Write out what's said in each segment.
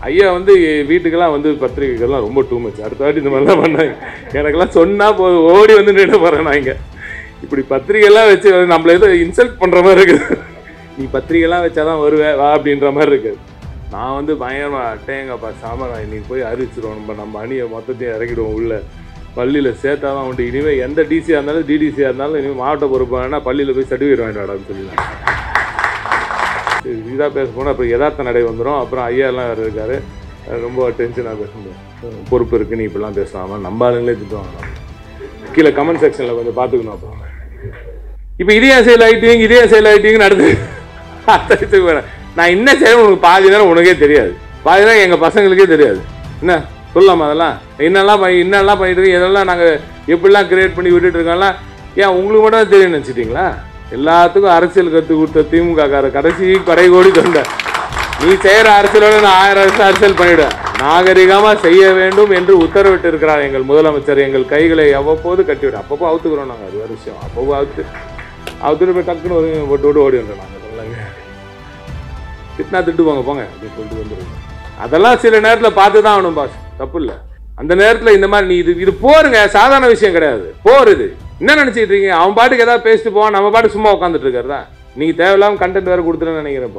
ஐயா வந்து வீட்டுக்கெல்லாம் வந்து பத்திரிகைகள்லாம் ரொம்ப டூ மச் அடுத்த வாட்டி இந்த மாதிரிலாம் பண்ணாங்க எனக்கெல்லாம் சொன்னால் போதும் ஓடி வந்து நின்று போகிறேன் நான் இங்கே இப்படி பத்திரிகைலாம் வச்சு நம்மள ஏதோ இன்சல்ட் பண்ணுற மாதிரி இருக்குது நீ பத்திரிகைலாம் வச்சாதான் வருவே வா அப்படின்ற மாதிரி இருக்குது நான் வந்து பயங்கரமா அட்டேங்கப்பா சாமரா இன்னைக்கு போய் அறிவிச்சிருவோம் நம்ம நம்ம அணியை மொத்தத்தையும் இறக்கிடுவோம் உள்ள பள்ளியில் சேர்த்தா தான் உண்டு இனிமேல் எந்த டிசியாக இருந்தாலும் டிடிசியாக இருந்தாலும் இனிமேல் மாவட்ட பொறுப்பு வேணா பள்ளியில் போய் சர்டிஃபிகேட் வாங்கிட்டு வாடான்னு சொல்லலாம் இதாக பேச போனால் அப்புறம் யதார்த்த நடை வந்துடும் அப்புறம் ஐயா எல்லாம் வேறு இருக்காரு அது ரொம்ப டென்ஷனாக பேச முடியும் பொறுப்பு இருக்கு நீ இப்படிலாம் பேசலாமா நம்ம ஆளுங்களே திட்டுவாங்க கீழே கமெண்ட் செக்ஷனில் கொஞ்சம் பார்த்துக்கணும் அப்புறம் இப்போ இதே செயல் ஆகிட்டீங்க இதே செயல் ஆகிட்டீங்கன்னு அடுத்து அடுத்ததுக்கு வேணாம் நான் என்ன செய்ய உனக்கு பாதி நேரம் உனக்கே தெரியாது பாதி நேரம் எங்கள் பசங்களுக்கே தெரியாது என்ன சொல்லலாமா அதெல்லாம் என்னெல்லாம் பண்ணி என்னெல்லாம் பண்ணிட்டு இருக்கோம் இதெல்லாம் நாங்கள் எப்படிலாம் கிரியேட் பண்ணி விட்டுட்டு இருக்கோம்லாம் ஏன் உங்களுக்கு மட்டும் தான் தெரியும் நினச்சிட்டிங்களா எல்லாத்துக்கும் அரசியல் கற்றுக் கொடுத்த திமுக கார கடைசி கடை கோடி தொண்டை நீ செய்கிற அரசியலோட நான் ஆயிரம் வருஷம் அரசியல் பண்ணிவிடுவேன் நாகரிகமாக செய்ய வேண்டும் என்று உத்தரவிட்டு இருக்கிறார் எங்கள் முதலமைச்சர் எங்கள் கைகளை அவ்வப்போது கட்டிவிடும் அப்பப்போ அவுத்துக்கிறோம் நாங்கள் அது ஒரு விஷயம் அப்பப்போ அவுத்து அவுத்துட்டு போய் டக்குன்னு ஒரு போட்டு விட்டு ஓடி வந்துடும் நாங்கள் சொல்லலைங்க திட்டினா திட்டுவாங்க போங்க அப்படின்னு சொல்லிட்டு வந்துடுவோம் அதெல்லாம் சில நேரத்தில் பார்த்து தான் ஆகணும் பாஸ் தப்பு இல்லை அந்த நேரத்தில் இந்த மாதிரி நீ இது இது போருங்க சாதாரண விஷயம் கிடையாது போர் இது என்ன நினச்சிட்டு இருக்கீங்க அவன் பாட்டுக்கு ஏதாவது பேசிட்டு போவான் நம்ம பாட்டு சும்மா உட்காந்துட்டு இருக்காருதா நீங்கள் தேவையில்லாம கண்டென்ட் வேறு கொடுத்துருன்னு நினைக்கிறப்போ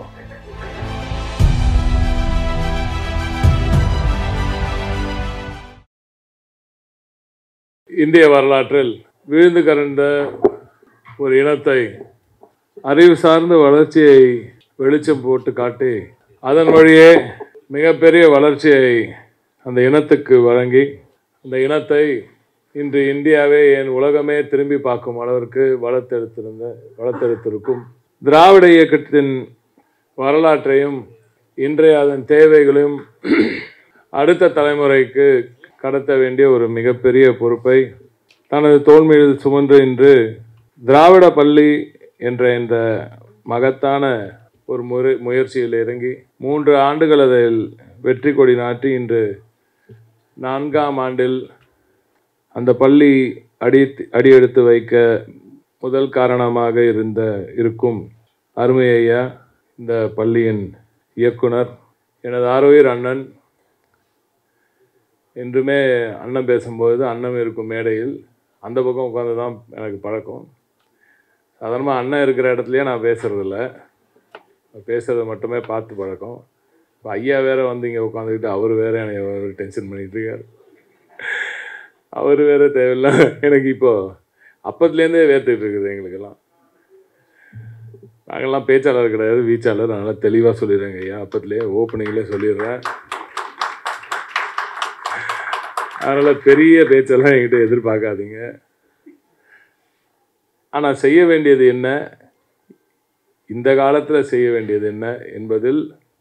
இந்திய வரலாற்றில் விழுந்து கரண்ட ஒரு இனத்தை அறிவு சார்ந்த வளர்ச்சியை வெளிச்சம் போட்டு காட்டி அதன் வழியே மிகப்பெரிய வளர்ச்சியை அந்த இனத்துக்கு வழங்கி அந்த இனத்தை இன்று இந்தியாவே என் உலகமே திரும்பி பார்க்கும் அளவிற்கு வளர்த்தெடுத்திருந்த வளர்த்தெடுத்திருக்கும் திராவிட இயக்கத்தின் வரலாற்றையும் இன்றைய அதன் தேவைகளையும் அடுத்த தலைமுறைக்கு கடத்த வேண்டிய ஒரு மிகப்பெரிய பொறுப்பை தனது தோள் மீது சுமந்து இன்று திராவிட பள்ளி என்ற இந்த மகத்தான ஒரு முறை முயற்சியில் இறங்கி மூன்று ஆண்டுகள் அதில் வெற்றி கொடி நாட்டி இன்று நான்காம் ஆண்டில் அந்த பள்ளி அடி அடியெடுத்து வைக்க முதல் காரணமாக இருந்த இருக்கும் அருமை ஐயா இந்த பள்ளியின் இயக்குனர் எனது ஆரோயர் அண்ணன் என்றுமே அண்ணன் பேசும்போது அண்ணன் இருக்கும் மேடையில் அந்த பக்கம் உட்காந்து தான் எனக்கு பழக்கம் சாதாரணமாக அண்ணன் இருக்கிற இடத்துலையே நான் பேசுறதில்ல பேசுறத மட்டுமே பார்த்து பழக்கம் இப்போ ஐயா வேற வந்து இங்கே உட்காந்துக்கிட்டு அவர் வேற என்னை ஒரு டென்ஷன் பண்ணிட்டு இருக்காரு அவர் வேற தேவையில்ல எனக்கு இப்போ அப்பத்துலேருந்தே வேர்த்துட்டு இருக்குது எங்களுக்கெல்லாம் நாங்கள்லாம் பேச்சாளர் கிடையாது வீச்சாளர் அதனால் தெளிவாக சொல்லிடுறேங்க ஐயா அப்பத்துலேயே ஓப்பனிங்லேயே சொல்லிடுறேன் அதனால் பெரிய பேச்செல்லாம் என்கிட்ட எதிர்பார்க்காதீங்க ஆனால் செய்ய வேண்டியது என்ன இந்த காலத்தில் செய்ய வேண்டியது என்ன என்பதில்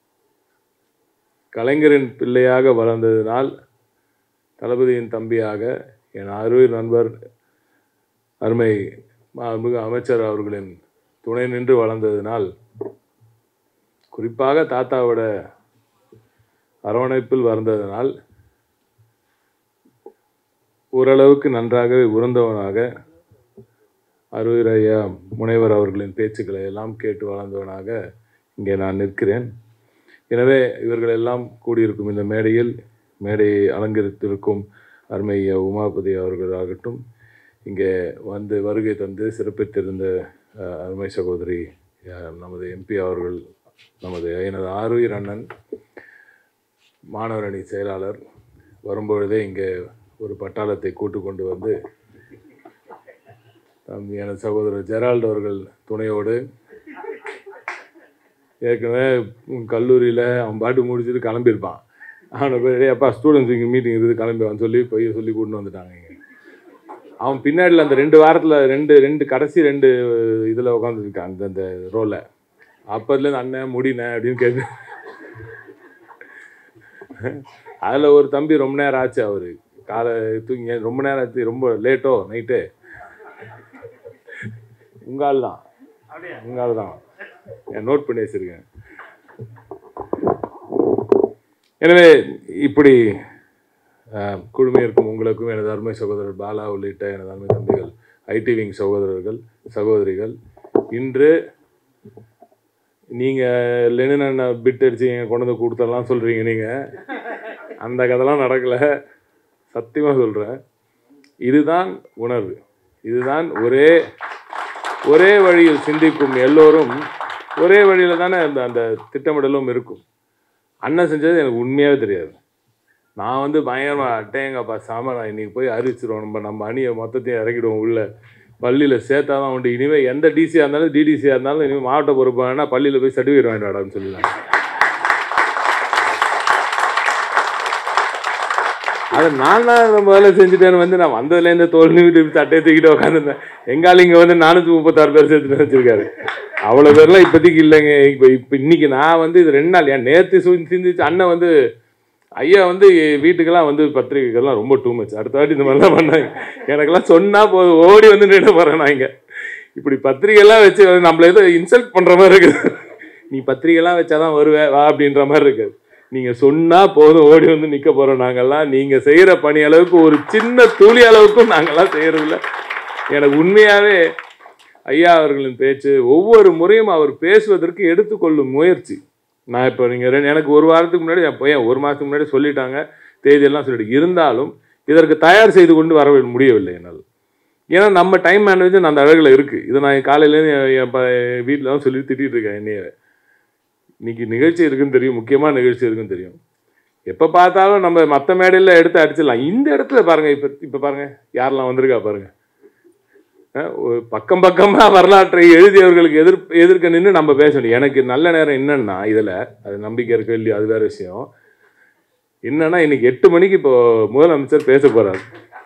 கலைஞரின் பிள்ளையாக வளர்ந்ததினால் தளபதியின் தம்பியாக என் அருமை நண்பர் அருமை மாண்புமிகு அமைச்சர் அவர்களின் துணை நின்று வளர்ந்ததினால் குறிப்பாக தாத்தாவோட அரவணைப்பில் வளர்ந்ததினால் ஓரளவுக்கு நன்றாக உறந்தவனாக அருவிர் ஐயா முனைவர் அவர்களின் பேச்சுக்களை எல்லாம் கேட்டு வளர்ந்தவனாக இங்கே நான் நிற்கிறேன் எனவே இவர்கள் எல்லாம் கூடியிருக்கும் இந்த மேடையில் மேடையை அலங்கரித்திருக்கும் அருமை ஐயா உமாபதி அவர்களாகட்டும் இங்கே வந்து வருகை தந்து சிறப்பித்திருந்த அஹ், அருமை சகோதரி அஹ், நமது எம்பி அவர்கள் நமது எனது ஆருயிர் அண்ணன் மாணவர் அணி செயலாளர் வரும்பொழுதே இங்கே ஒரு பட்டாளத்தை கூட்டு கொண்டு வந்து தம் எனது சகோதரர் ஜெரால்ட் அவர்கள் துணையோடு ஏற்கனவே கல்லூரியில் அவன் பாட்டு முடிச்சுட்டு கிளம்பியிருப்பான் அவனை போய் "டேய் அப்பா ஸ்டூடெண்ட்ஸ் இங்கே மீட்டிங் இருக்குது கிளம்பி வான்னு சொல்லி போய் சொல்லி கூட்டின்னு வந்துட்டாங்க இங்கே அவன் பின்னாடியில் அந்த ரெண்டு வாரத்தில் ரெண்டு ரெண்டு கடைசி ரெண்டு இதில் உட்காந்துருக்கான் அந்த அந்த ரோலில் அப்போதுலேருந்து அண்ணன் முடினேன் அப்படின்னு கேட்டு அதில் ஒரு தம்பி ரொம்ப நேரம் ஆச்சு அவர் காலை தூங்கி ரொம்ப நேரம் ஆச்சு ரொம்ப லேட்டோ நைட்டு உங்கள் ஆள் தான் உங்கள் ஆள் தான் என் நோட் பண்ணி வச்சுருக்கேன் எனவே இப்படி அஹ், குழுமை இருக்கும் உங்களுக்கும் எனது அருமை சகோதரர் பாலா உள்ளிட்ட எனது அருமை தம்பிகள் ஐடி விங் சகோதரர்கள் சகோதரிகள் இன்று நீங்கள் லெனின் அண்ணா பிட் அடிச்சு இங்க கொண்டு வந்து கொடுத்தெல்லாம் சொல்கிறீங்க நீங்கள் அந்த கதைலாம் நடக்கலை சத்தியமாக சொல்கிறேன் இதுதான் உணர்வு இதுதான் ஒரே ஒரே வழியில் சிந்திக்கும் எல்லோரும் ஒரே வழியில் தானே அந்த அந்த திட்டமிடலும் இருக்கும் அண்ணன் செஞ்சது எனக்கு உண்மையாகவே தெரியாது நான் வந்து பயங்கரமாக அட்டேங்கப்பா சாம நான் இன்னைக்கு போய் அறிவிச்சிருவோம் நம்ம நம்ம அணியை மொத்தத்தையும் இறக்கிடுவோம் உள்ள பள்ளியில் சேர்த்தா தான் உண்டு இனிமேல் எந்த டிசியாக இருந்தாலும் டிடிசியாக இருந்தாலும் இனிமேல் மாவட்ட பொறுப்பு வேணா பள்ளியில் போய் சர்டிஃபிகேட் வாங்கிட்டு வாடான்னு சொல்லலாம் அதை நான் தான் இதை முதல்ல செஞ்சுட்டேன்னு வந்து நான் வந்ததுலேருந்து தோல் நிமிட்டு தட்டையை தூக்கிட்டு உட்காந்துருந்தேன் எங்கால இங்கே வந்து நானூற்றி முப்பத்தாறு பேர் சேர்த்துட்டு வச்சிருக்காரு அவ்வளோ பேர்லாம் இப்போதைக்கு இல்லைங்க இப்போ இப்போ இன்னைக்கு நான் வந்து இது ரெண்டு நாள் ஏன் நேற்று சிந்திச்சு அண்ணன் வந்து ஐயா வந்து வீட்டுக்கெல்லாம் வந்து பத்திரிகைகள்லாம் ரொம்ப டூ மச் அடுத்த வாட்டி இந்த மாதிரிலாம் பண்ணாங்க எனக்கெல்லாம் சொன்னால் போதும் ஓடி வந்து நின்று போகிறேன் நான் இங்கே இப்படி பத்திரிகைலாம் வச்சு நம்மள ஏதோ இன்சல்ட் பண்ணுற மாதிரி இருக்குது நீ பத்திரிகைலாம் வச்சாதான் வருவே வா அப்படின்ற மாதிரி இருக்குது நீங்கள் சொன்னால் போதும் ஓடி வந்து நிற்க போகிறோம் நாங்கள்லாம் நீங்கள் செய்கிற பணி அளவுக்கு ஒரு சின்ன துளி அளவுக்கும் நாங்கள்லாம் செய்கிறதில்ல எனக்கு உண்மையாகவே ஐயா அவர்களின் பேச்சு ஒவ்வொரு முறையும் அவர் பேசுவதற்கு எடுத்துக்கொள்ளும் முயற்சி நான் இப்போ நீங்கள் எனக்கு ஒரு வாரத்துக்கு முன்னாடி என் பையன் ஒரு மாதத்துக்கு முன்னாடி சொல்லிட்டாங்க தேதியெல்லாம் சொல்லிட்டு இருந்தாலும் இதற்கு தயார் செய்து கொண்டு வர முடியவில்லை என்னால் ஏன்னா நம்ம டைம் மேனேஜ்மெண்ட் அந்த அழகில் இருக்குது இதை நான் காலையிலேருந்து என் ப வீட்டில் தான் சொல்லி திட்டிகிட்டு இருக்கேன் என்னைய இன்னைக்கு நிகழ்ச்சி இருக்குன்னு தெரியும் முக்கியமான நிகழ்ச்சி இருக்குன்னு தெரியும் எப்போ பார்த்தாலும் நம்ம மற்ற மேடையில் எடுத்து அடிச்சிடலாம் இந்த இடத்துல பாருங்கள் இப்போ இப்போ பாருங்கள் யாரெல்லாம் வந்திருக்கா பாருங்கள் அஹ் ஒரு பக்கம் பக்கமாக வரலாற்றை எழுதியவர்களுக்கு எதிர் எதிர்க்க நின்று நம்ம பேச முடியும் எனக்கு நல்ல நேரம் என்னன்னா இதில் அது நம்பிக்கை இருக்கு இல்லையா அது வேற விஷயம் என்னன்னா இன்னைக்கு எட்டு மணிக்கு இப்போ முதலமைச்சர் பேச போறாரு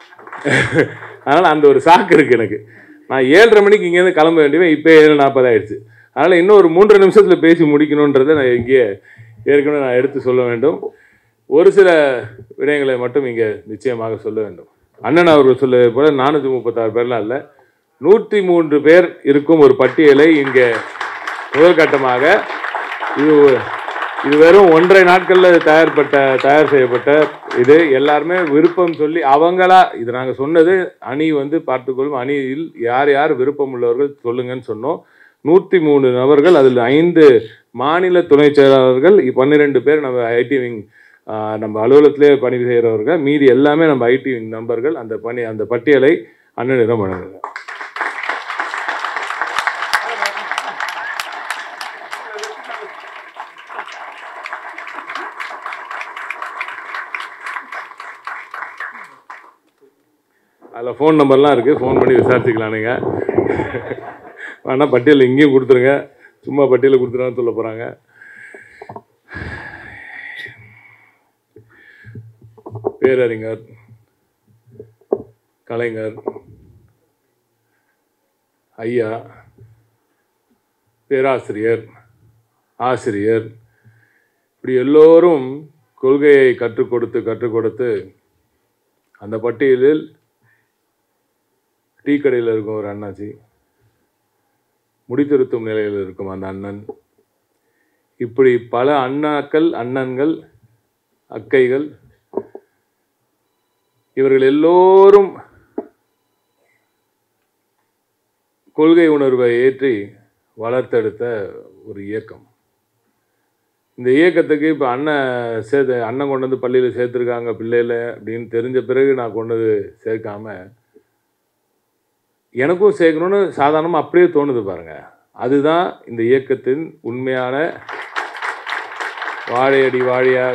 அதனால் அந்த ஒரு சாக்கு இருக்கு எனக்கு நான் ஏழரை மணிக்கு இங்கேருந்து கிளம்ப வேண்டியவன் இப்போ ஏழு நாற்பது ஆயிடுச்சு அதனால் இன்னும் ஒரு மூன்றரை நிமிஷத்தில் பேசி முடிக்கணுன்றதை நான் இங்கே ஏற்கனவே நான் எடுத்து சொல்ல வேண்டும் ஒரு சில விடயங்களை மட்டும் இங்கே நிச்சயமாக சொல்ல வேண்டும் அண்ணன் அவர்கள் சொல்லுவது போல நானூற்றி முப்பத்தாறு பேர்லாம் இல்லை நூற்றி மூன்று பேர் இருக்கும் ஒரு பட்டியலை இங்கே முதல் கட்டமாக இது இது வெறும் ஒன்றரை நாட்களில் தயார்பட்ட தயார் செய்யப்பட்ட இது எல்லாருமே விருப்பம் சொல்லி அவங்களா இது நாங்கள் சொன்னது அணி வந்து பார்த்துக்கொள்ளும் அணியில் யார் யார் விருப்பம் உள்ளவர்கள் சொல்லுங்கன்னு சொன்னோம் நூற்றி மூணு நபர்கள் அதில் ஐந்து மாநில துணை செயலாளர்கள் பன்னிரெண்டு பேர் நம்ம ஐடி விங் ஆஹ், நம்ம அலுவலகத்திலே பணி செய்கிறவர்கள் மீதி எல்லாமே நம்ம ஐடி விங் நண்பர்கள் அந்த பணி அந்த பட்டியலை அண்ணனிடம் வழங்குங்க அதில் ஃபோன் நம்பர்லாம் இருக்குது ஃபோன் பண்ணி விசாரிச்சுக்கலாம் நீங்கள் வேணால் பட்டியல் இங்கேயும் கொடுத்துருங்க சும்மா பட்டியலில் கொடுத்துருவான்னு சொல்ல போகிறாங்க பேரறிஞர் கலைஞர் ஐயா பேராசிரியர் ஆசிரியர் இப்படி எல்லோரும் கொள்கையை கற்றுக் கொடுத்து கற்றுக் கொடுத்து அந்த பட்டியலில் டீ கடையில் இருக்கும் ஒரு அண்ணாச்சி முடித்திருத்தும் நிலையில் இருக்கும் அந்த அண்ணன் இப்படி பல அண்ணாக்கள் அண்ணன்கள் அக்கைகள் இவர்கள் எல்லோரும் கொள்கை உணர்வை ஏற்றி வளர்த்தெடுத்த ஒரு இயக்கம் இந்த இயக்கத்துக்கு இப்போ அண்ணன் சேர்த்து அண்ணன் கொண்டு வந்து பள்ளியில் சேர்த்துருக்காங்க பிள்ளையில அப்படின்னு தெரிஞ்ச பிறகு நான் கொண்டு வந்து சேர்க்காம எனக்கும் சேர்க்கணும்னு சாதாரணமாக அப்படியே தோணுது பாருங்க அதுதான் இந்த இயக்கத்தின் உண்மையான வாழையடி வாழையாக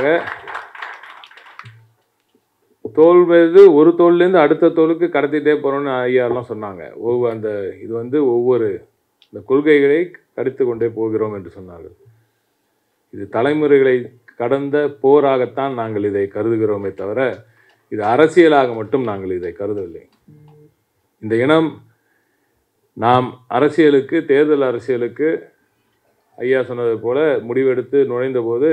தோல் மீது ஒரு தோல்லேருந்து அடுத்த தோலுக்கு கடத்திட்டே போகிறோம்னு ஐயாலாம் சொன்னாங்க ஒவ்வொரு அந்த இது வந்து ஒவ்வொரு இந்த கொள்கைகளை கடத்து கொண்டே போகிறோம் என்று சொன்னார்கள் இது தலைமுறைகளை கடந்த போராகத்தான் நாங்கள் இதை கருதுகிறோமே தவிர இது அரசியலாக மட்டும் நாங்கள் இதை கருதவில்லை இந்த இனம் நாம் அரசியலுக்கு தேர்தல் அரசியலுக்கு ஐயா சொன்னது போல முடிவெடுத்து நுழைந்த போது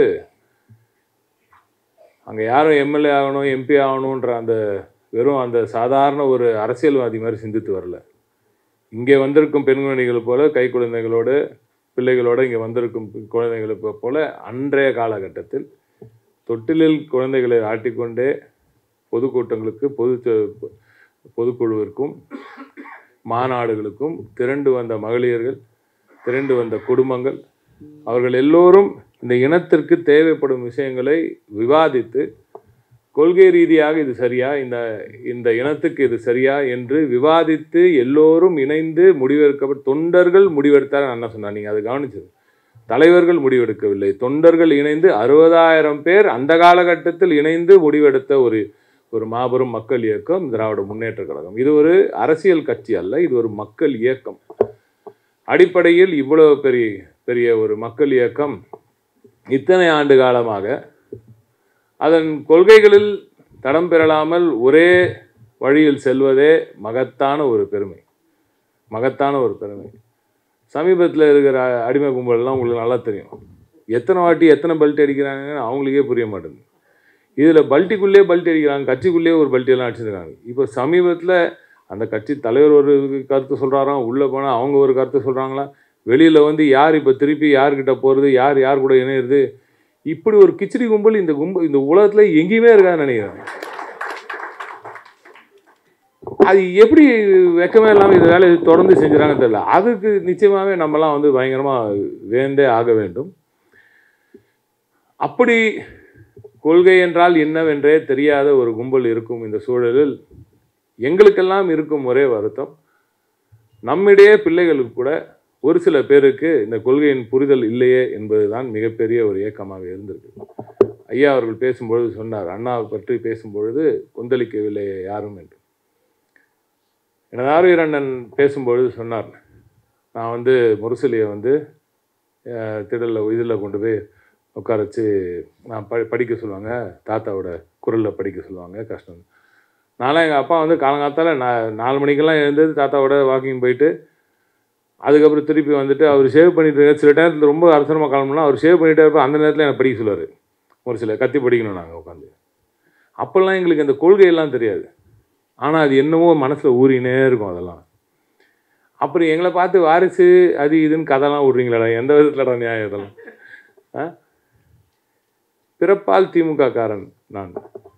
அங்கே யாரும் எம்எல்ஏ ஆகணும் எம்பி ஆகணுன்ற அந்த வெறும் அந்த சாதாரண ஒரு அரசியல்வாதி மாதிரி சிந்தித்து வரல இங்கே வந்திருக்கும் பெண்மணிகள் போல கை குழந்தைகளோடு பிள்ளைகளோடு இங்கே வந்திருக்கும் குழந்தைகளை போ- போல அன்றைய காலகட்டத்தில் தொட்டிலில் குழந்தைகளை ஆட்டிக்கொண்டே பொதுக்கூட்டங்களுக்கு பொது ச- பொதுக்குழுவிற்கும் மாநாடுகளுக்கும் திரண்டு வந்த மகளிர்கள் திரண்டு வந்த குடும்பங்கள் அவர்கள் எல்லோரும் இந்த இனத்திற்கு தேவைப்படும் விஷயங்களை விவாதித்து கொள்கை ரீதியாக இது சரியா இந்த இந்த இனத்துக்கு இது சரியா என்று விவாதித்து எல்லோரும் இணைந்து முடிவெடுக்கப்பட்ட தொண்டர்கள் முடிவெடுத்தார் என்ன சொன்னார் நீங்கள் அதை கவனிச்சது தலைவர்கள் முடிவெடுக்கவில்லை தொண்டர்கள் இணைந்து அறுபதாயிரம் பேர் அந்த காலகட்டத்தில் இணைந்து முடிவெடுத்த ஒரு ஒரு மாபெரும் மக்கள் இயக்கம் திராவிட முன்னேற்ற கழகம் இது ஒரு அரசியல் கட்சி அல்ல இது ஒரு மக்கள் இயக்கம் அடிப்படையில் இவ்வளவு பெரிய பெரிய ஒரு மக்கள் இயக்கம் இத்தனை ஆண்டு காலமாக அதன் கொள்கைகளில் தடம் பெறலாமல் ஒரே வழியில் செல்வதே மகத்தான ஒரு பெருமை மகத்தான ஒரு பெருமை சமீபத்தில் இருக்கிற அடிமை கும்பல்லாம் உங்களுக்கு நல்லா தெரியும் எத்தனை வாட்டி எத்தனை பல்ட்டி அடிக்கிறாங்கன்னு அவங்களுக்கே புரிய மாட்டேங்குது இதில் பல்ட்டிக்குள்ளேயே பல்ட்டி அடிக்கிறாங்க கட்சிக்குள்ளேயே ஒரு பல்ட்டியெல்லாம் அடிச்சிருக்காங்க இப்போ சமீபத்தில் அந்த கட்சி தலைவர் ஒரு கருத்து சொல்கிறாராம் உள்ளே போனால் அவங்க ஒரு கருத்து சொல்கிறாங்களா வெளியில் வந்து யார் இப்போ திருப்பி யார்கிட்ட போகிறது யார் யார் கூட இணையிறது இப்படி ஒரு கிச்சடி கும்பல் இந்த கும்பல் இந்த உலகத்தில் எங்கேயுமே இருக்காதுன்னு நினைக்கிறேன் அது எப்படி வெக்கமே இல்லாமல் இந்த வேலையை தொடர்ந்து செஞ்சுறாங்கன்னு தெரியல அதுக்கு நிச்சயமாகவே நம்மலாம் வந்து பயங்கரமாக வேந்தே ஆக வேண்டும் அப்படி கொள்கை என்றால் என்னவென்றே தெரியாத ஒரு கும்பல் இருக்கும் இந்த சூழலில் எங்களுக்கெல்லாம் இருக்கும் ஒரே வருத்தம் நம்மிடையே பிள்ளைகளுக்கு கூட ஒரு சில பேருக்கு இந்த கொள்கையின் புரிதல் இல்லையே என்பதுதான் மிகப்பெரிய ஒரு ஏக்கமாக இருந்திருக்கு ஐயா அவர்கள் பேசும்பொழுது சொன்னார் அண்ணாவை பற்றி பேசும்பொழுது கொந்தளிக்கவில்லை யாரும் என்று எனது ஆர்வீரண்ணன் பேசும்பொழுது சொன்னார் நான் வந்து முரசொலியை வந்து திடலில் இதில் கொண்டு போய் உட்கார வச்சு நான் ப படிக்க சொல்லுவாங்க தாத்தாவோட குரலில் படிக்க சொல்லுவாங்க கஷ்டம் நான்லாம் எங்கள் அப்பா வந்து காலங்காத்தால் நான் நாலு மணிக்கெல்லாம் எழுந்தது தாத்தாவோட வாக்கிங் போயிட்டு அதுக்கப்புறம் திருப்பி வந்துட்டு அவர் சேவ் பண்ணிட்டு இருக்க சில நேரத்தில் ரொம்ப அவசரமாக கிளம்புனா அவர் சேவ் பண்ணிட்டே இருப்போம் அந்த நேரத்தில் எனக்கு படிக்க சொல்லுவார் ஒரு சில கத்தி படிக்கணும் நாங்கள் உட்காந்து அப்போல்லாம் எங்களுக்கு அந்த கொள்கையெல்லாம் தெரியாது ஆனால் அது என்னவோ மனசில் ஊறினே இருக்கும் அதெல்லாம் அப்புறம் எங்களை பார்த்து வாரிசு அது இதுன்னு கதைலாம் விட்றீங்களாடா எந்த விதத்துலடா நியாயம் இதெல்லாம் ஆ பிறப்பால் திமுக காரன் நான்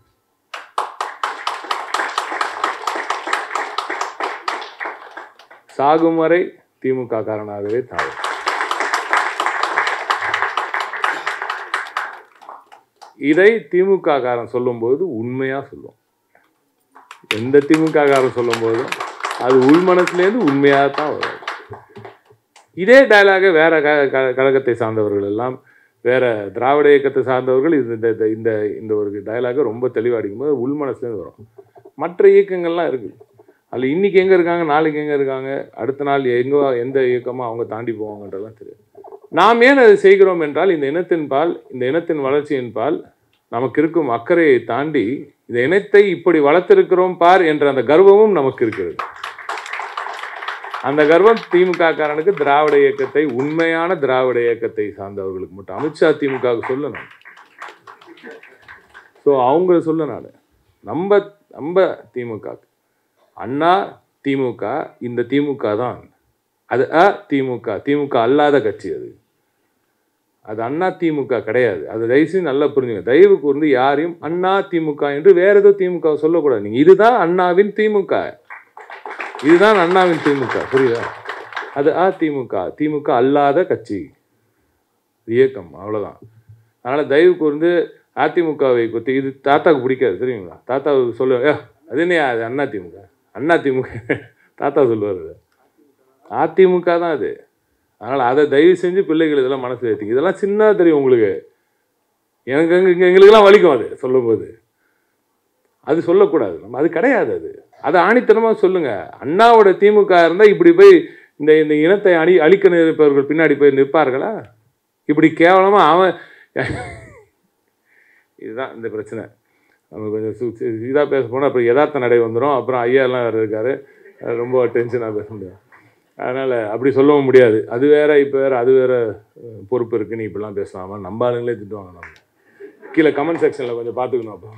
சாகும் வரை திமுக காரனாகவே தாழும் இதை திமுக காரன் சொல்லும்போது உண்மையா சொல்லுவோம் எந்த திமுக காரன் சொல்லும்போதும் அது உள் மனசுலேருந்து உண்மையாக தான் வரும் இதே டயலாக வேற க க- கழகத்தை சார்ந்தவர்கள் எல்லாம் வேற திராவிட இயக்கத்தை சார்ந்தவர்கள் இது இந்த இந்த- இந்த இந்த ஒரு டயலாக ரொம்ப தெளிவாக அடிக்கும்போது உள் மனசுலேருந்து வரும் மற்ற இயக்கங்கள்லாம் இருக்குது அதில் இன்னைக்கு எங்கே இருக்காங்க நாளைக்கு எங்கே இருக்காங்க அடுத்த நாள் எங்கே எந்த இயக்கமாக அவங்க தாண்டி போவாங்கன்றதெல்லாம் தெரியும் நாம் ஏன் அதை செய்கிறோம் என்றால் இந்த இனத்தின் பால் இந்த இனத்தின் வளர்ச்சியின் பால் நமக்கு இருக்கும் அக்கறையை தாண்டி இந்த இனத்தை இப்படி வளர்த்திருக்கிறோம் பார் என்ற அந்த கர்வமும் நமக்கு இருக்கிறது அந்த கர்வம் திமுக காரனுக்கு திராவிட இயக்கத்தை உண்மையான திராவிட இயக்கத்தை சார்ந்தவர்களுக்கு மட்டும் அமித்ஷா திமுகவுக்கு சொல்லணும் ஸோ அவங்க சொல்ல நான் நம்ம நம்ம திமுக அண்ணா திமுக இந்த திமுக தான் அது அ திமுக திமுக அல்லாத கட்சி அது அது அண்ணா திமுக கிடையாது அது தயவுசெய்து நல்லா புரிஞ்சுங்க தயவு கூர்ந்து யாரையும் அண்ணா திமுக என்று வேற ஏதோ திமுக சொல்லக்கூடாது நீங்க இதுதான் அண்ணாவின் திமுக இதுதான் அண்ணாவின் திமுக புரியுதா அது அ திமுக திமுக அல்லாத கட்சி இயக்கம் அவ்வளவுதான் அதனால தயவு கூர்ந்து அதிமுகவை குத்தி இது தாத்தாவுக்கு பிடிக்காது தெரியுங்களா தாத்தாவுக்கு சொல்ல ஏ அது என்னையா அது அண்ணா திமுக அண்ணா திமுக தாத்தா சொல்லுவார் அது அதிமுக தான் அது அதனால் அதை தயவு செஞ்சு பிள்ளைகள் இதெல்லாம் மனசு ஏற்றிங்க இதெல்லாம் சின்னதாக தெரியும் உங்களுக்கு எனக்கு எங்க இங்கே எங்களுக்கெல்லாம் வலிக்கும் அது சொல்லும்போது அது சொல்லக்கூடாது நம்ம அது கிடையாது அது அதை ஆணித்தனமாக சொல்லுங்க அண்ணாவோட திமுக இருந்தால் இப்படி போய் இந்த இந்த இனத்தை அழி அழிக்க நிற்பவர்கள் பின்னாடி போய் நிற்பார்களா இப்படி கேவலமாக அவன் இதுதான் இந்த பிரச்சனை நம்ம கொஞ்சம் சு இதாக பேச போனால் அப்புறம் யதார்த்த நடை வந்துடும் அப்புறம் ஐயா எல்லாம் வேறு இருக்காரு அது ரொம்ப டென்ஷனாக பேச முடியாது அதனால் அப்படி சொல்லவும் முடியாது அது வேற இப்போ வேற அது வேற அஹ், பொறுப்பு இருக்கு நீ இப்படிலாம் பேசலாமா நம்ம ஆளுங்களே திட்டுவாங்க நம்ம கீழே கமெண்ட் செக்ஷனில் கொஞ்சம் பார்த்துக்கணும் அப்போ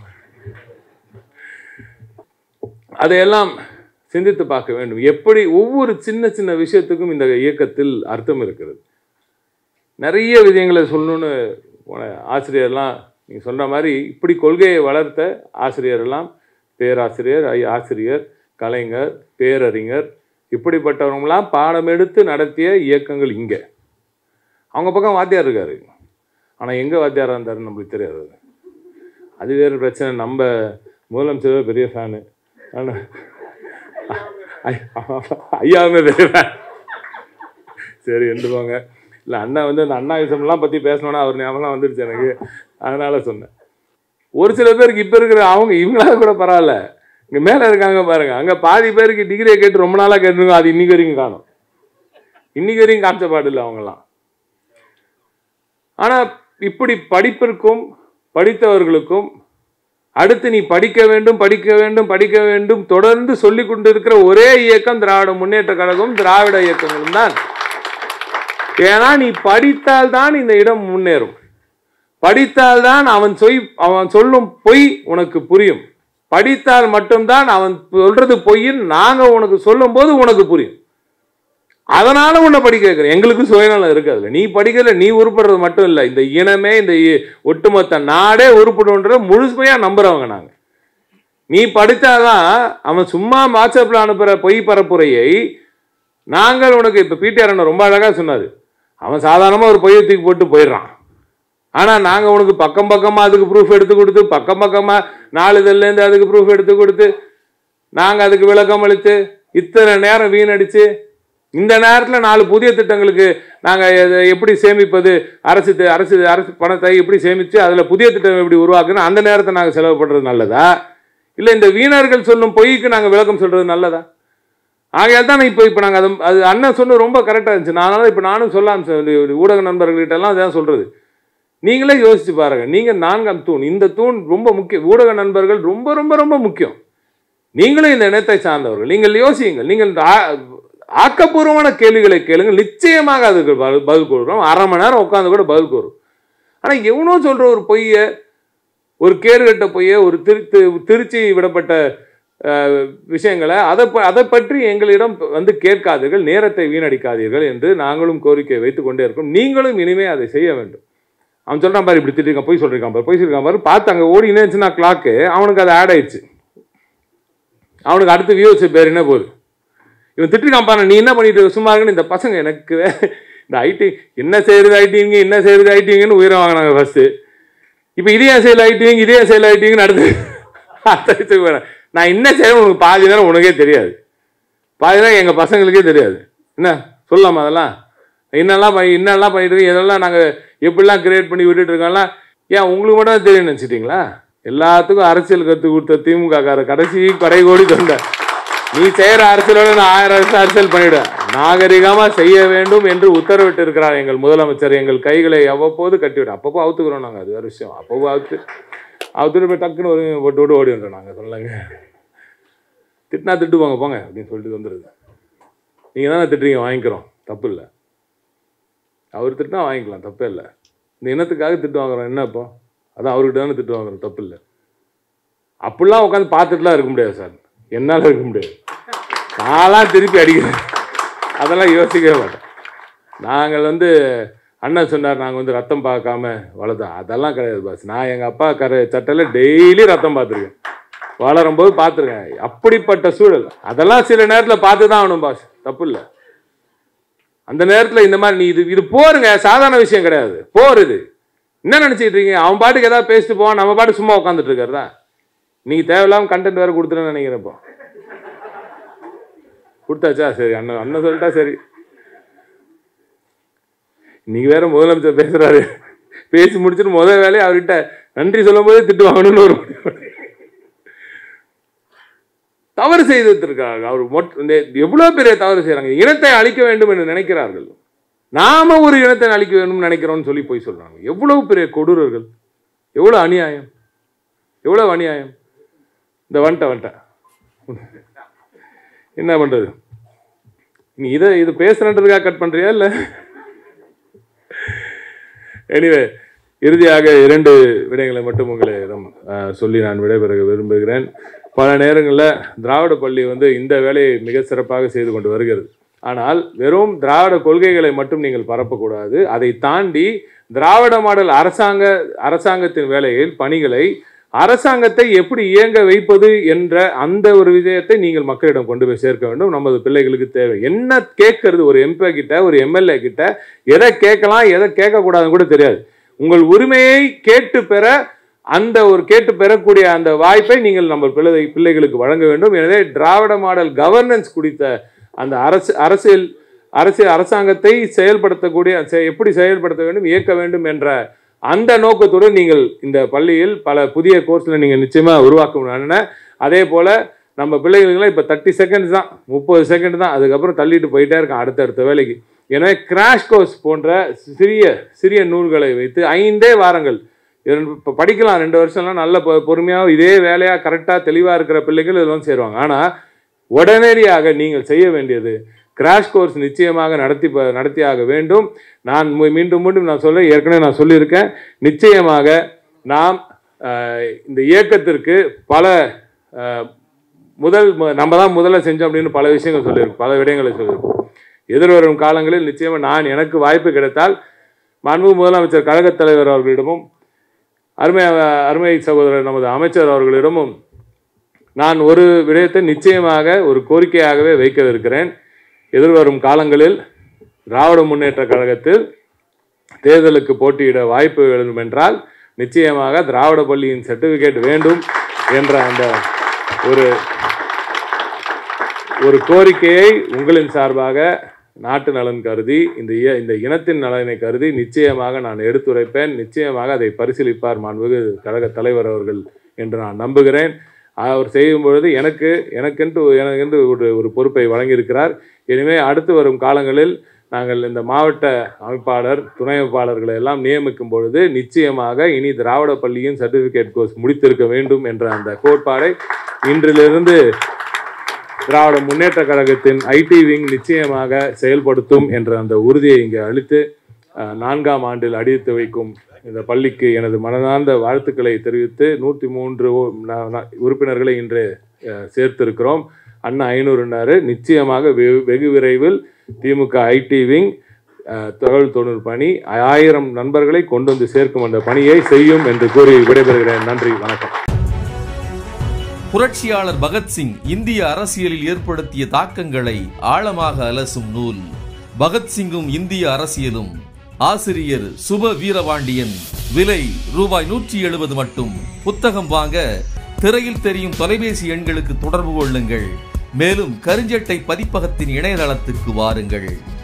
அதையெல்லாம் சிந்தித்து பார்க்க வேண்டும் எப்படி ஒவ்வொரு சின்ன சின்ன விஷயத்துக்கும் இந்த இயக்கத்தில் அர்த்தம் இருக்கிறது நிறைய விஷயங்களை சொல்லணும்னு போன ஆசிரியர்லாம் நீங்கள் சொன்ன மாதிரி இப்படி கொள்கையை வளர்த்த ஆசிரியரெல்லாம் பேராசிரியர் ஐ- ஆசிரியர் கலைஞர் பேரறிஞர் இப்படிப்பட்டவங்களாம் பாடம் எடுத்து நடத்திய இயக்கங்கள் இங்கே அவங்க பக்கம் வாத்தியார் இருக்காரு ஆனால் எங்கே வாத்தியாராக இருந்தாருன்னு நம்மளுக்கு தெரியாது அது. அது வேறு பிரச்சனை நம்ம முதலமைச்சர் பெரிய ஃபேனு ஆனால் ஐயாவுமே பெரிய ஃபேன் சரி எடுத்துக்கோங்க இல்லை அண்ணா வந்து அந்த அண்ணா விஷயம்லாம் பற்றி பேசணுன்னா அவர் ஞாபகம் வந்துடுச்சு எனக்கு அதனால சொன்னேன் ஒரு சில பேருக்கு இப்போ இருக்கிற அவங்க இவங்களா கூட பரவாயில்ல இங்கே மேலே இருக்காங்க பாருங்க அங்கே பாதி பேருக்கு டிகிரியை கேட்டு ரொம்ப நாளாக கேட்டுருக்கோம் அது இன்னைக்கு வரைக்கும் காணும் இன்னைக்கு வரைக்கும் காமிச்ச பாடு இல்லை அவங்கெல்லாம் ஆனால் இப்படி படிப்பிற்கும் படித்தவர்களுக்கும் அடுத்து நீ படிக்க வேண்டும் படிக்க வேண்டும் படிக்க வேண்டும் தொடர்ந்து சொல்லிக் கொண்டிருக்கிற ஒரே இயக்கம் திராவிட முன்னேற்ற கழகம் திராவிட இயக்கங்களும் தான் ஏன்னா நீ படித்தால்தான் இந்த இடம் முன்னேறும் படித்தால்தான் அவன் சொய் அவன் சொல்லும் பொய் உனக்கு புரியும் படித்தால் மட்டும்தான் அவன் சொல்றது பொய்ன்னு நாங்க உனக்கு சொல்லும்போது உனக்கு புரியும் அதனால உன்னை படிக்க வைக்கிறேன் எங்களுக்கு சுயநலம் இருக்கு அதுல நீ படிக்கல நீ உருப்படுறது மட்டும் இல்லை இந்த இனமே இந்த இ- ஒட்டுமொத்த நாடே உருப்படுன்ற முழுமையா நம்புறவங்க நாங்க நீ படித்தாதான் அவன் சும்மா வாட்ஸ்அப்ல அனுப்புற பொய் பரப்புரையை நாங்கள் உனக்கு இப்ப பிடிஆர் அண்ணன் ரொம்ப அழகா சொன்னாரு அவன் சாதாரணமா ஒரு பொய்யை தூக்கி போட்டு போயிடுறான் ஆனா நாங்க உனக்கு பக்கம் பக்கமா அதுக்கு ப்ரூஃப் எடுத்து கொடுத்து பக்கம் பக்கமா நாளிதழ்ல இருந்து அதுக்கு ப்ரூஃப் எடுத்து கொடுத்து நாங்க அதுக்கு விளக்கம் அளித்து இத்தனை நேரம் வீணடிச்சு இந்த நேரத்துல நாலு புதிய திட்டங்களுக்கு நாங்க எதை எப்படி சேமிப்பது அரசு தி- அரசு அரசு பணத்தை எப்படி சேமிச்சு அதுல புதிய திட்டம் எப்படி உருவாக்குன்னு அந்த நேரத்தை நாங்க செலவு பண்றது நல்லதா இல்ல இந்த வீணர்கள் சொல்லும் பொய்க்கு நாங்க விளக்கம் சொல்றது நல்லதா ஆகையால் தான் இப்போ இப்போ நாங்கள் அது அது அண்ணன் சொன்னது ரொம்ப கரெக்டாக இருந்துச்சு நான் அதனால இப்போ நானும் சொல்லலாம் சார் ஊடக நண்பர்கள்கிட்ட எல்லாம் அதான் சொல்கிறது நீங்களே யோசிச்சு பாருங்க நீங்கள் நான்காம் தூண் இந்த தூண் ரொம்ப முக்கியம் ஊடக நண்பர்கள் ரொம்ப ரொம்ப ரொம்ப முக்கியம் நீங்களும் இந்த இனத்தை சார்ந்தவர்கள் நீங்கள் யோசியுங்கள் நீங்கள் ஆ- ஆக்கப்பூர்வமான கேள்விகளை கேளுங்கள் நிச்சயமாக அதுக்கு பதில் பதில் கூறுறோம் அரை மணி நேரம் உட்காந்து கூட பதில் கூறும் ஆனால் எவனோ சொல்கிற ஒரு பொய்யை ஒரு கேடுகட்ட பொய்யை ஒரு திரு தி- திருச்சி விடப்பட்ட அஹ், விஷயங்களை அதை ப- அதை பற்றி எங்களிடம் வந்து கேட்காதீர்கள் நேரத்தை வீணடிக்காதீர்கள் என்று நாங்களும் கோரிக்கை வைத்துக் கொண்டே இருக்கோம் நீங்களும் இனிமே அதை செய்ய வேண்டும் அவன் சொல்றான் பாரு இப்படி திட்டிருக்கான் பொய் சொல்லிருக்கான் பாரு பொய் சொல்லிருக்கான் பாரு பார்த்து அங்கே ஓடினே இருந்துச்சுன்னா கிளாக்கு அவனுக்கு அது ஆட் ஆயிடுச்சு அவனுக்கு அடுத்து வியூஸ் பேர் என்ன போகுது இவன் திட்டிருக்கான் பாரு நீ என்ன பண்ணிட்டு இருக்க? சும்மா இருக்குன்னு இந்த பசங்க எனக்கு வே- இந்த ஐடி என்ன செய்யறது ஐடிங்க என்ன செய்யறது ஐடிங்கன்னு உயிரை வாங்கினாங்க ஃபர்ஸ்ட் இப்போ இதே செயல் ஐட்டிங்க இதே செயல் ஐட்டிங்கன்னு அடுத்து அடுத்த விஷயத்துக்கு வரேன். நான் என்ன செய்யணும் உனக்கு பாதி நேரம் உனக்கே தெரியாது பாதி நேரம் எங்கள் பசங்களுக்கே தெரியாது என்ன சொல்லலாமா அதெல்லாம் என்னெல்லாம் பண்ணி என்னெல்லாம் பண்ணிட்டு இருக்கோம் இதெல்லாம் நாங்கள் எப்படிலாம் கிரியேட் பண்ணி விட்டுட்டு இருக்கோம்லாம் ஏன் உங்களுக்கு மட்டும் தான் தெரியும் நினச்சிட்டிங்களா எல்லாத்துக்கும் அரசியல் கற்றுக் கொடுத்த திமுக கார கடைசி கடை கோடி தொண்டை நீ செய்கிற அரசியலோட நான் ஆயிரம் வருஷம் அரசியல் பண்ணிவிடுவேன் நாகரிகமாக செய்ய வேண்டும் என்று உத்தரவிட்டு இருக்கிறார் எங்கள் முதலமைச்சர் எங்கள் கைகளை அவ்வப்போது கட்டிவிடும் அப்பப்போ அவுத்துக்கிறோம் நாங்கள் அது வேறு விஷயம் அப்பப்போ அவுத்து அவுத்துட்டு போய் டக்குன்னு ஒரு போட்டு விட்டு ஓடி வந்துடும் நாங்கள் சொல்லுங்க திட்டினா திட்டு போங்க போங்க அப்படின்னு சொல்லிட்டு வந்துடுது நீங்கள் தானே திட்டுறீங்க வாங்கிக்கிறோம் தப்பு இல்லை அவர் திட்டினா வாங்கிக்கலாம் தப்பே இல்லை இந்த இனத்துக்காக திட்டு வாங்குறோம் என்ன இப்போ அதான் அவர்கிட்ட தானே திட்டு வாங்குறோம் தப்பு இல்லை அப்படிலாம் உட்காந்து பார்த்துட்டுலாம் இருக்க முடியாது சார் என்னால் இருக்க முடியாது நான்லாம் திருப்பி அடிக்கிறேன் அதெல்லாம் யோசிக்கவே மாட்டேன் நாங்கள் வந்து அண்ணன் சொன்னார் நாங்கள் வந்து ரத்தம் பார்க்காம வளர்த்தோம் அதெல்லாம் கிடையாது பாஸ் நான் எங்கள் அப்பா கரை சட்டையில் டெய்லி ரத்தம் பார்த்துருக்கேன் வளரும்போது பார்த்துருக்கேன் அப்படிப்பட்ட சூழல் அதெல்லாம் சில நேரத்தில் பார்த்து தான் ஆகணும் பாஸ் தப்பு இல்லை அந்த நேரத்தில் இந்த மாதிரி நீ இது இது போருங்க சாதாரண விஷயம் கிடையாது போர் இது என்ன நினச்சிட்டு இருக்கீங்க அவன் பாட்டுக்கு ஏதாவது பேசிட்டு போவான் நம்ம பாட்டு சும்மா உட்காந்துட்டு இருக்கிறதா நீங்கள் தேவையில்லாமல் கண்டென்ட் வேறு கொடுத்துருன்னு நினைக்கிறப்போ கொடுத்தாச்சா சரி அண்ணன் அண்ணன் சொல்லிட்டா சரி இன்னைக்கு வேற முதலமைச்சர் பேசுறாரு பேசி முடிச்சுட்டு முதல் வேலையை அவர்கிட்ட நன்றி சொல்லும் போதே திட்டு வாங்கணும்னு ஒரு தவறு செய்திருக்காங்க அவர் மொட்- இந்த எவ்வளவு பெரிய தவறு செய்றாங்க இனத்தை அழிக்க வேண்டும் என்று நினைக்கிறார்கள் நாம ஒரு இனத்தை அழிக்க வேண்டும் நினைக்கிறோம்னு சொல்லி போய் சொல்றாங்க எவ்வளவு பெரிய கொடூரர்கள் எவ்வளவு அநியாயம் எவ்வளவு அநியாயம் இந்த வந்துட்ட வந்துட்ட என்ன பண்றது நீ இதை இது பேசுறன்றதுக்காக கட் பண்றியா இல்ல எனிவே இறுதியாக இரண்டு விடயங்களை மட்டும் உங்களிடம் அஹ், சொல்லி நான் விடைபெற விரும்புகிறேன் பல நேரங்களில் திராவிட பள்ளி வந்து இந்த வேலையை மிக சிறப்பாக செய்து கொண்டு வருகிறது ஆனால் வெறும் திராவிட கொள்கைகளை மட்டும் நீங்கள் பரப்பக்கூடாது அதை தாண்டி திராவிட மாடல் அரசாங்க அரசாங்கத்தின் வேலையில் பணிகளை அரசாங்கத்தை எப்படி இயங்க வைப்பது என்ற அந்த ஒரு விஷயத்தை நீங்கள் மக்களிடம் கொண்டு போய் சேர்க்க வேண்டும் நமது பிள்ளைகளுக்கு தேவை என்ன கேட்கறது ஒரு எம்பி கிட்ட ஒரு எம்எல்ஏ கிட்ட எதை கேட்கலாம் எதை கேட்கக்கூடாதுன்னு கூட தெரியாது உங்கள் உரிமையை கேட்டு பெற அந்த ஒரு கேட்டு பெறக்கூடிய அந்த வாய்ப்பை நீங்கள் நம்ம பிள்ளை பிள்ளைகளுக்கு வழங்க வேண்டும் எனவே திராவிட மாடல் கவர்னன்ஸ் குறித்த அந்த அரசு அரசியல் அரசியல் அரசாங்கத்தை செயல்படுத்தக்கூடிய செ- எப்படி செயல்படுத்த வேண்டும் இயக்க வேண்டும் என்ற அந்த நோக்கத்தோடு நீங்கள் இந்த பள்ளியில் பல புதிய கோர்ஸில் நீங்கள் நிச்சயமாக உருவாக்க அதே போல் நம்ம பிள்ளைகளுக்கெல்லாம் இப்போ தேர்ட்டி செகண்ட்ஸ் தான் முப்பது செகண்ட் தான் அதுக்கப்புறம் தள்ளிட்டு போயிட்டே இருக்கான் அடுத்தடுத்த வேலைக்கு எனவே கிராஷ் கோர்ஸ் போன்ற சிறிய சிறிய நூல்களை வைத்து ஐந்தே வாரங்கள் இப்போ படிக்கலாம் ரெண்டு வருஷம்லாம் நல்ல பொ பொறுமையாக இதே வேலையாக கரெக்டாக தெளிவாக இருக்கிற பிள்ளைகள் இதில் வந்து சேருவாங்க ஆனால் உடனடியாக நீங்கள் செய்ய வேண்டியது கிராஷ் கோர்ஸ் நிச்சயமாக நடத்தி ப- நடத்தியாக வேண்டும் நான் மீ- மீண்டும் மீண்டும் நான் சொல்ல ஏற்கனவே நான் சொல்லியிருக்கேன் நிச்சயமாக நாம் அஹ், இந்த இயக்கத்திற்கு பல அஹ், முதல் மு- நம்ம தான் முதல்ல செஞ்சோம் அப்படின்னு பல விஷயங்கள் சொல்லியிருக்கோம் பல விடயங்களை சொல்லியிருக்கோம் எதிர்வரும் காலங்களில் நிச்சயமாக நான் எனக்கு வாய்ப்பு கிடைத்தால் மாண்பு முதலமைச்சர் கழகத் தலைவர் அவர்களிடமும் அருமை அருமை சகோதரர் நமது அமைச்சர் அவர்களிடமும் நான் ஒரு விடயத்தை நிச்சயமாக ஒரு கோரிக்கையாகவே வைக்கவிருக்கிறேன் எதிர்வரும் காலங்களில் திராவிட முன்னேற்ற கழகத்தில் தேர்தலுக்கு போட்டியிட வாய்ப்பு வேண்டும் என்றால் நிச்சயமாக திராவிட பள்ளியின் சர்டிபிகேட் வேண்டும் என்ற அந்த ஒரு ஒரு கோரிக்கையை உங்களின் சார்பாக நாட்டு நலன் கருதி இந்த இய- இந்த இனத்தின் நலனை கருதி நிச்சயமாக நான் எடுத்துரைப்பேன் நிச்சயமாக அதை பரிசீலிப்பார் மாண்புமிகு கழக தலைவர் அவர்கள் என்று நான் நம்புகிறேன் அவர் செய்யும் பொழுது எனக்கு எனக்கென்று எனக்கென்று ஒரு ஒரு பொறுப்பை வழங்கியிருக்கிறார் இனிமே அடுத்து வரும் காலங்களில் நாங்கள் இந்த மாவட்ட அமைப்பாளர் துணை அமைப்பாளர்களை எல்லாம் நியமிக்கும் பொழுது நிச்சயமாக இனி திராவிட பள்ளியின் சர்டிபிகேட் கோர்ஸ் முடித்திருக்க வேண்டும் என்ற அந்த கோட்பாடை இன்றிலிருந்து திராவிட முன்னேற்ற கழகத்தின் ஐடி விங் நிச்சயமாக செயல்படுத்தும் என்ற அந்த உறுதியை இங்கே அளித்து அஹ், நான்காம் ஆண்டில் அடித்து வைக்கும் இந்த பள்ளிக்கு எனது மனதார்ந்த வாழ்த்துக்களை தெரிவித்து நூற்றி மூன்று உ- ந- ந- உறுப்பினர்களை இன்று அஹ், சேர்த்திருக்கிறோம் அண்ணா ஐநூறுனாரு நிச்சயமாக வெகு வெகு விரைவில் திமுக ஐடி விங் அஹ், தகவல் தொழில் பணி ஆயிரம் நண்பர்களை கொண்டு வந்து சேர்க்கும் அந்த பணியை செய்யும் என்று கூறி விடைபெறுகிறேன் நன்றி வணக்கம் புரட்சியாளர் பகத்சிங் இந்திய அரசியலில் ஏற்படுத்திய தாக்கங்களை ஆழமாக அலசும் நூல் பகத்சிங்கும் இந்திய அரசியலும் ஆசிரியர் சுப வீரபாண்டியன் விலை ரூபாய் நூற்றி எழுபது மட்டும் புத்தகம் வாங்க திரையில் தெரியும் தொலைபேசி எண்களுக்கு தொடர்பு கொள்ளுங்கள் மேலும் கருஞ்சட்டை பதிப்பகத்தின் இணையதளத்துக்கு வாருங்கள்